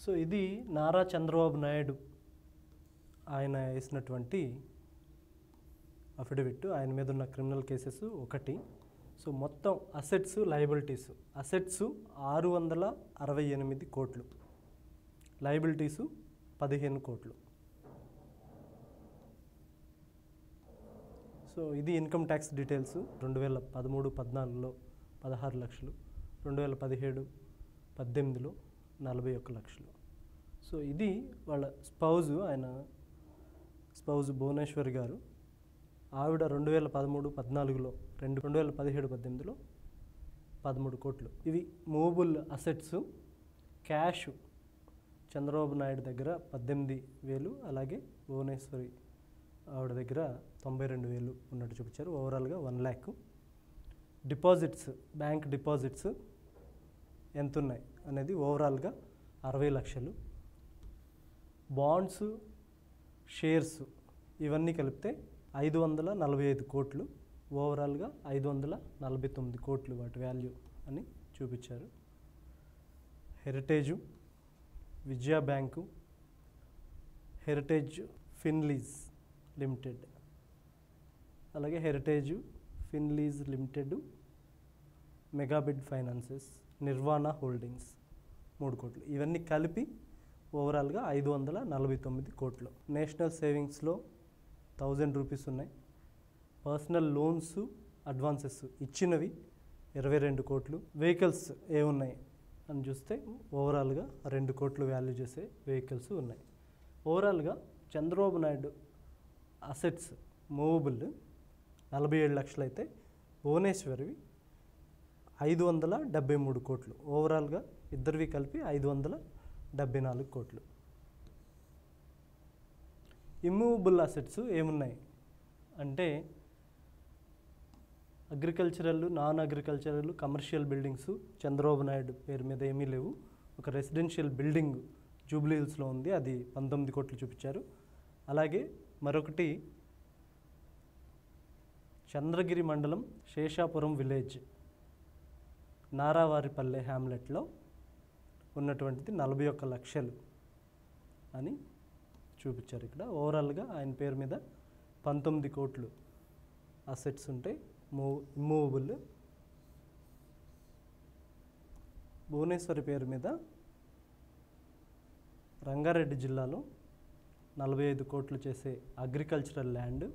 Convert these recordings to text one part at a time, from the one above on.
so ఇది నారా చంద్రబాబు నాయుడు ఆయన వేసినటువంటి అఫిడవిట్ ఆయన మీద ఉన్న క్రిమినల్ కేసెస్ ఒకటి సో మొత్తం అసెట్స్ లయబిలిటీస్ అసెట్స్ ఆరు వందల అరవై ఎనిమిది కోట్లు లయబిలిటీసు పదిహేను కోట్లు సో ఇది ఇన్కమ్ ట్యాక్స్ డీటెయిల్స్ రెండు వేల పదమూడు పద్నాలుగులో పదహారు లక్షలు రెండు వేల పదిహేడు పద్దెనిమిదిలో నలభై ఒక్క లక్షలు సో ఇది వాళ్ళ స్పౌజ్ ఆయన స్పౌజ్ భువనేశ్వరి గారు ఆవిడ రెండు వేల పదమూడు పద్నాలుగులో రెండు రెండు వేల పదిహేడు పద్దెనిమిదిలో పదమూడు కోట్లు ఇవి movable assets cash Chandrababu Naidu దగ్గర పద్దెనిమిది వేలు అలాగే భువనేశ్వరి ఆవిడ దగ్గర తొంభై రెండు వేలు ఉన్నట్టు చూపించారు ఓవరాల్గా one lakh deposits bank deposits ఎంత ఉన్నాయి అనేది ఓవరాల్గా అరవై లక్షలు బాండ్స్ షేర్స్ ఇవన్నీ కలిపితే ఐదు వందల నలభై ఐదు కోట్లు ఓవరాల్గా ఐదు వందల నలభై తొమ్మిది కోట్లు వాటి వాల్యూ అని చూపించారు Heritage Vijaya Bank Heritage Finlease Limited అలాగే Heritage Finlease Limited Megabid Finances Nirvana Holdings మూడు కోట్లు ఇవన్నీ కలిపి ఓవరాల్గా ఐదు వందల నలభై తొమ్మిది కోట్లు నేషనల్ సేవింగ్స్లో థౌజండ్ రూపీస్ ఉన్నాయి పర్సనల్ లోన్స్ అడ్వాన్సెస్ ఇచ్చినవి ఇరవై రెండు కోట్లు వెహికల్స్ ఏమున్నాయి అని చూస్తే ఓవరాల్గా రెండు కోట్లు వాల్యూ చేసే వెహికల్స్ ఉన్నాయి ఓవరాల్గా చంద్రబాబు నాయుడు అసెట్స్ మూవబుల్ నలభై ఏడు లక్షలు అయితే భువనేశ్వరివి ఐదు వందల డెబ్బై మూడు కోట్లు ఓవరాల్గా ఇద్దరివి కలిపి ఐదు వందల డెబ్బై నాలుగు కోట్లు ఇమ్మూవబుల్ అసెట్స్ ఏమున్నాయి అంటే agricultural non agricultural commercial buildings Chandrababu Naidu పేరు మీద ఏమీ లేవు ఒక రెసిడెన్షియల్ బిల్డింగ్ జూబ్లీ హిల్స్లో ఉంది అది పంతొమ్మిది కోట్లు చూపించారు అలాగే మరొకటి చంద్రగిరి మండలం శేషాపురం విలేజ్ నారావారిపల్లె హ్యామ్లెట్లో ఉన్నటువంటిది నలభై ఒక్క లక్షలు అని చూపించారు ఇక్కడ ఓవరాల్గా ఆయన పేరు మీద పంతొమ్మిది కోట్లు అసెట్స్ ఉంటాయి మూవ్ ఇమ్మూవబుల్ భువనేశ్వరి పేరు మీద రంగారెడ్డి జిల్లాలో నలభై ఐదు కోట్లు చేసే అగ్రికల్చరల్ ల్యాండ్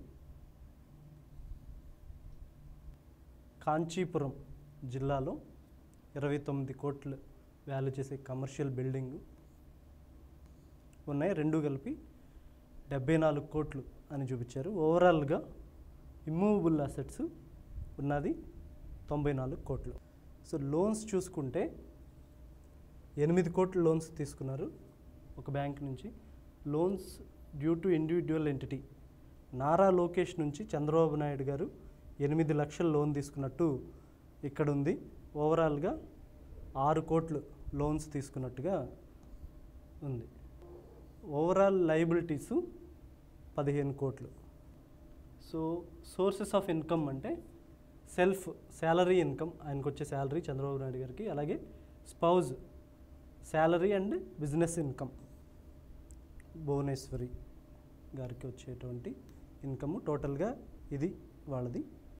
కాంచీపురం జిల్లాలో ఇరవై తొమ్మిది కోట్లు వాల్యూ చేసే కమర్షియల్ బిల్డింగ్ ఉన్నాయి రెండు కలిపి డెబ్బై నాలుగు కోట్లు అని చూపించారు ఓవరాల్గా ఇమ్మూవబుల్ అసెట్స్ ఉన్నది తొంభై నాలుగు కోట్లు సో లోన్స్ చూసుకుంటే ఎనిమిది కోట్ల లోన్స్ తీసుకున్నారు ఒక బ్యాంక్ నుంచి loans due to individual entity Nara Lokesh నుంచి చంద్రబాబు నాయుడు గారు ఎనిమిది లక్షల లోన్ తీసుకున్నట్టు ఇక్కడ ఉంది ఓవరాల్గా ఆరు కోట్లు లోన్స్ తీసుకున్నట్టుగా ఉంది ఓవరాల్ లయబిలిటీసు పదిహేను కోట్లు సో సోర్సెస్ ఆఫ్ ఇన్కమ్ అంటే సెల్ఫ్ శాలరీ ఇన్కమ్ ఆయనకు వచ్చే శాలరీ చంద్రబాబు నాయుడు గారికి అలాగే spouse salary and business income Bhuvaneshwari గారికి వచ్చేటువంటి ఇన్కమ్ టోటల్గా ఇది వాళ్ళది